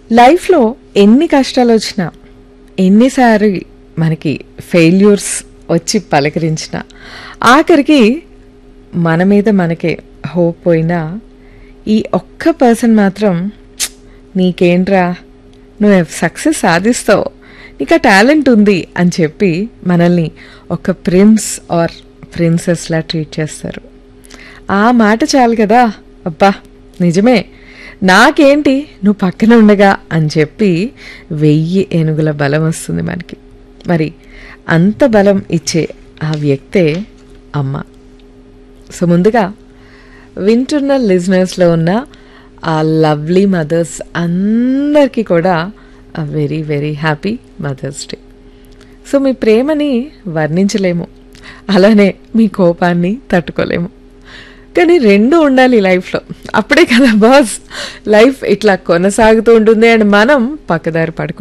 లైఫ్లో ఎన్ని కష్టాలు వచ్చినా ఎన్నిసారి మనకి ఫెయిల్యూర్స్ వచ్చి పలకరించిన ఆఖరికి మన మీద మనకే హోప్ పోయినా ఈ ఒక్క పర్సన్ మాత్రం "ఛ్, నీకేంట్రా నువ్వు సక్సెస్ సాధిస్తావు నీకు ఆ టాలెంట్ ఉంది అని చెప్పి మనల్ని ఒక ప్రిన్స్ ఆర్ ప్రిన్సెస్లా ట్రీట్ చేస్తారు ఆ మాట చాలు కదా అబ్బా నిజమే నాకేంటి నువ్వు పక్కన ఉండగా అని చెప్పి వెయ్యి ఏనుగుల బలం వస్తుంది మనకి మరి అంత బలం ఇచ్చే ఆ వ్యక్తే అమ్మ సో ముందుగా వింటున్న లిజనర్స్లో ఉన్న ఆ లవ్లీ మదర్స్ అందరికీ కూడా very very happy mothers day so మీ ప్రేమని వర్ణించలేము అలానే మీ కోపాన్ని తట్టుకోలేము కానీ రెండు ఉండాలి లైఫ్లో అప్పుడే కదా బాస్ లైఫ్ ఇట్లా కొనసాగుతూ ఉంటుంది అండ్ మనం పక్కదారి పడుకో